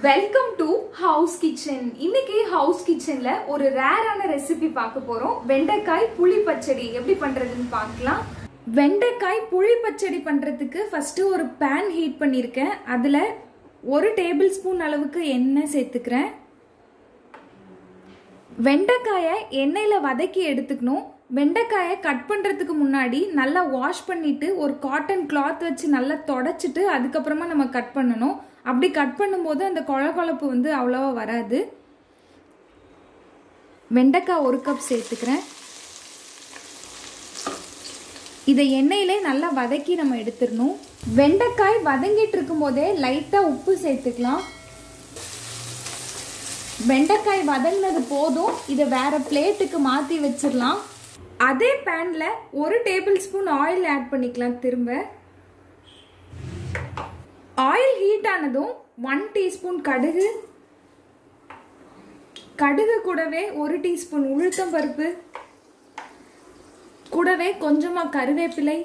welcome to house kitchen இன்னைக்கு house கிச்சன்ல ஒரு ரேரான ரெசிபி பார்க்க போறோம் வெண்டைக்காய் புளி பச்சடி எப்படி பண்றதுன்னு பார்க்கலாம் வெண்டைக்காய் புளி பச்சடி பண்றதுக்கு ஃபர்ஸ்ட் ஒரு பேன் ஹீட் பண்ணியிருக்கேன் அதுல ஒரு டேபிள் ஸ்பூன் அளவுக்கு எண்ணெய் சேர்த்துக்கிறேன் வெண்டைக்காயை எண்ணெயில் வதக்கி எடுத்துக்கணும் வெண்டைக்காயை கட் பண்ணுறதுக்கு முன்னாடி நல்லா வாஷ் பண்ணிட்டு ஒரு காட்டன் கிளாத் வச்சு நல்லா தொடச்சிட்டு அதுக்கப்புறமா நம்ம கட் பண்ணணும் அப்படி கட் பண்ணும்போது அந்த கொழகொழப்பு வந்து அவ்வளோவா வராது வெண்டைக்காய் ஒரு கப் சேர்த்துக்கிறேன் இதை எண்ணெயிலே நல்லா வதக்கி நம்ம எடுத்துடணும் வெண்டைக்காய் வதங்கிட்டு இருக்கும் போதே லைட்டாக உப்பு சேர்த்துக்கலாம் வெண்டைக்காய் வதங்கினது போதும் இதை வேற பிளேட்டுக்கு மாற்றி வச்சிடலாம் அதே பேனில் ஒரு டேபிள் ஸ்பூன் ஆயில் ஆட் பண்ணிக்கலாம் திரும்ப ஆயில் ஹீட் ஆனதும் ஒன் டீஸ்பூன் கடுகு கடுகு கூடவே ஒரு டீஸ்பூன் உளுத்தம் பருப்பு கூடவே கொஞ்சமாக கருவேப்பிலை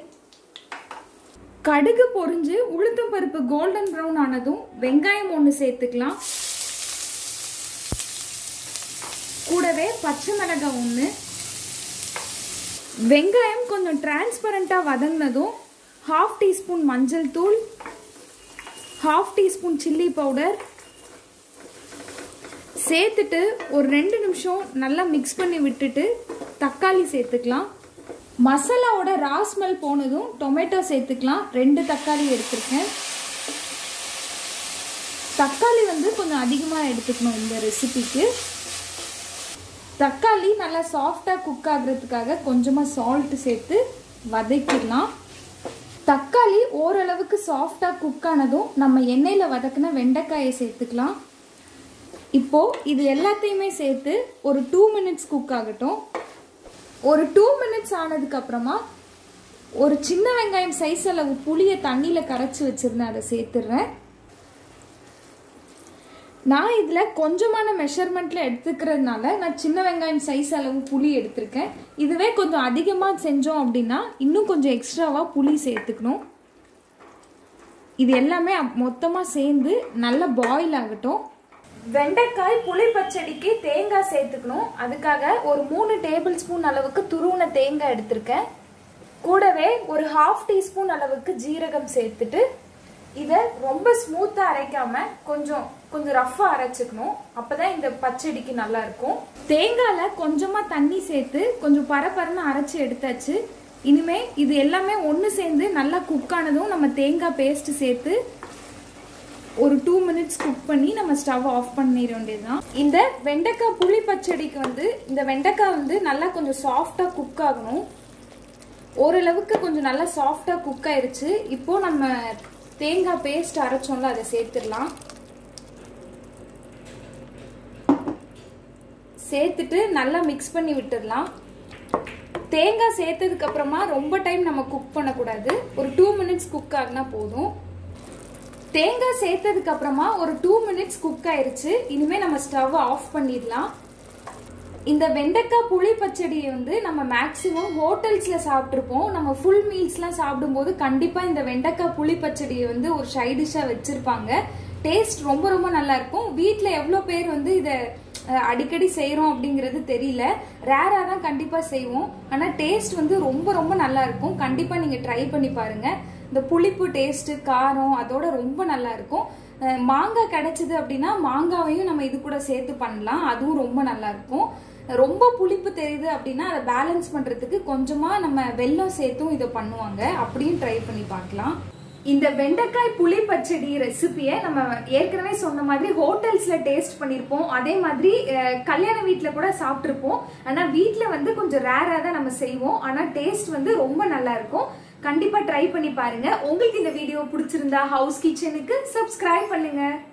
கடுகு பொரிஞ்சு உளுத்தம் பருப்பு கோல்டன் ப்ரௌன் ஆனதும் வெங்காயம் ஒன்று சேர்த்துக்கலாம் கூடவே பச்சை மிளகாய் ஒன்று வெங்காயம் கொஞ்சம் டிரான்ஸ்பரண்ட்டாக வதங்கினதும் ஹாஃப் டீஸ்பூன் மஞ்சள் தூள் ஹாஃப் டீஸ்பூன் சில்லி பவுடர் சேர்த்துட்டு ஒரு ரெண்டு நிமிஷம் நல்லா மிக்ஸ் பண்ணி விட்டுட்டு தக்காளி சேர்த்துக்கலாம் மசாலாவோட ரா ஸ்மெல் போனதும் டொமேட்டோ சேர்த்துக்கலாம் ரெண்டு தக்காளி எடுத்திருக்கேன் தக்காளி வந்து கொஞ்சம் அதிகமாக எடுத்துக்கணும் இந்த ரெசிபிக்கு தக்காளி நல்லா சாஃப்டாக குக் ஆகுறதுக்காக கொஞ்சமாக சால்ட் சேர்த்து வதக்கிடலாம் தக்காளி ஓரளவுக்கு சாஃப்டாக குக் ஆனதும் நம்ம எண்ணெயில் வதக்கின வெண்டைக்காயை சேர்த்துக்கலாம் இப்போது இது எல்லாத்தையுமே சேர்த்து ஒரு டூ மினிட்ஸ் குக் ஆகட்டும் ஒரு டூ மினிட்ஸ் ஆனதுக்கப்புறமா ஒரு சின்ன வெங்காயம் சைஸ் அளவு புளியை தண்ணியில் கரைச்சி வச்சுருந்தேன் அதை சேர்த்துடுறேன் நான் இதில் கொஞ்சமான மெஷர்மெண்ட்டில் எடுத்துக்கிறதுனால நான் சின்ன வெங்காயம் சைஸ் அளவு புளி எடுத்திருக்கேன் இதுவே கொஞ்சம் அதிகமாக செஞ்சோம் அப்படின்னா இன்னும் கொஞ்சம் எக்ஸ்ட்ராவாக புளி சேர்த்துக்கணும் இது எல்லாமே மொத்தமாக சேர்ந்து நல்லா பாயில் ஆகட்டும் வெண்டைக்காய் புளி பச்சடிக்கு தேங்காய் சேர்த்துக்கணும் அதுக்காக ஒரு மூணு டேபிள் ஸ்பூன் அளவுக்கு துருவின தேங்காய் எடுத்திருக்கேன் கூடவே ஒரு ஹாஃப் டீஸ்பூன் அளவுக்கு ஜீரகம் சேர்த்துட்டு இதை ரொம்ப ஸ்மூத்தாக அரைக்காம கொஞ்சம் கொஞ்சம் ரஃப்பாக அரைச்சிக்கணும் அப்போதான் இந்த பச்சடிக்கு நல்லா இருக்கும் தேங்காயில் கொஞ்சமாக தண்ணி சேர்த்து கொஞ்சம் பரபரன்னு அரைச்சி எடுத்தாச்சு இனிமே இது எல்லாமே ஒன்று சேர்ந்து நல்லா குக் ஆனதும் நம்ம தேங்காய் பேஸ்ட் சேர்த்து ஒரு டூ மினிட்ஸ் குக் பண்ணி நம்ம ஸ்டவ் ஆஃப் பண்ணிட வேண்டியதுதான் இந்த வெண்டைக்காய் புளி பச்சடிக்கு வந்து இந்த வெண்டைக்காய் வந்து நல்லா கொஞ்சம் சாஃப்டாக குக் ஆகணும் ஓரளவுக்கு கொஞ்சம் நல்லா சாஃப்டாக குக் ஆயிருச்சு இப்போ நம்ம தேங்காய் பேஸ்ட் அரைச்சோம்ல அதை சேர்த்துடலாம் சேர்த்துட்டு நல்லா மிக்ஸ் பண்ணி விட்டுடலாம் தேங்காய் சேர்த்ததுக்கு அப்புறமா ரொம்ப டைம் நம்ம குக் பண்ணக்கூடாது ஒரு டூ மினிட்ஸ் குக் ஆகினா போதும் தேங்காய் சேர்த்ததுக்கு அப்புறமா ஒரு டூ மினிட்ஸ் குக் ஆயிருச்சு இனிமே நம்ம ஸ்டவ் ஆஃப் பண்ணிடலாம் இந்த வெண்டைக்காய் புளி பச்சடியை வந்து நம்ம மேக்சிமம் ஹோட்டல்ஸ்ல சாப்பிட்ருப்போம் நம்ம ஃபுல் மீல்ஸ்லாம் சாப்பிடும்போது கண்டிப்பா இந்த வெண்டைக்காய் புளி பச்சடியை வந்து ஒரு சைடிஷா வச்சிருப்பாங்க டேஸ்ட் ரொம்ப ரொம்ப நல்லா இருக்கும் வீட்டில் எவ்வளோ பேர் வந்து இதை அடிக்கடி செய்கிறோம் அப்படிங்கிறது தெரியல ரேராக தான் கண்டிப்பாக செய்வோம் ஆனால் டேஸ்ட் வந்து ரொம்ப ரொம்ப நல்லா இருக்கும் கண்டிப்பாக நீங்கள் ட்ரை பண்ணி பாருங்கள் இந்த புளிப்பு டேஸ்ட்டு காரம் அதோட ரொம்ப நல்லா இருக்கும் மாங்காய் கிடைச்சது அப்படின்னா மாங்காவையும் நம்ம இது கூட சேர்த்து பண்ணலாம் அதுவும் ரொம்ப நல்லா இருக்கும் ரொம்ப புளிப்பு தெரியுது அப்படின்னா அதை பேலன்ஸ் பண்ணுறதுக்கு கொஞ்சமாக நம்ம வெல்லம் சேர்த்தும் இதை பண்ணுவாங்க அப்படியும் ட்ரை பண்ணி பார்க்கலாம் இந்த வெண்டைக்காய் புளி பச்சடி ரெசிபியை நம்ம ஏற்கனவே சொன்ன மாதிரி ஹோட்டல்ஸ்ல டேஸ்ட் பண்ணியிருப்போம் அதே மாதிரி கல்யாண வீட்டில் கூட சாப்பிட்ருப்போம் ஆனால் வீட்டில் வந்து கொஞ்சம் ரேராக தான் நம்ம செய்வோம் ஆனால் டேஸ்ட் வந்து ரொம்ப நல்லா இருக்கும் கண்டிப்பாக ட்ரை பண்ணி பாருங்க உங்களுக்கு இந்த வீடியோ பிடிச்சிருந்தா ஹவுஸ் கிச்சனுக்கு சப்ஸ்கிரைப் பண்ணுங்க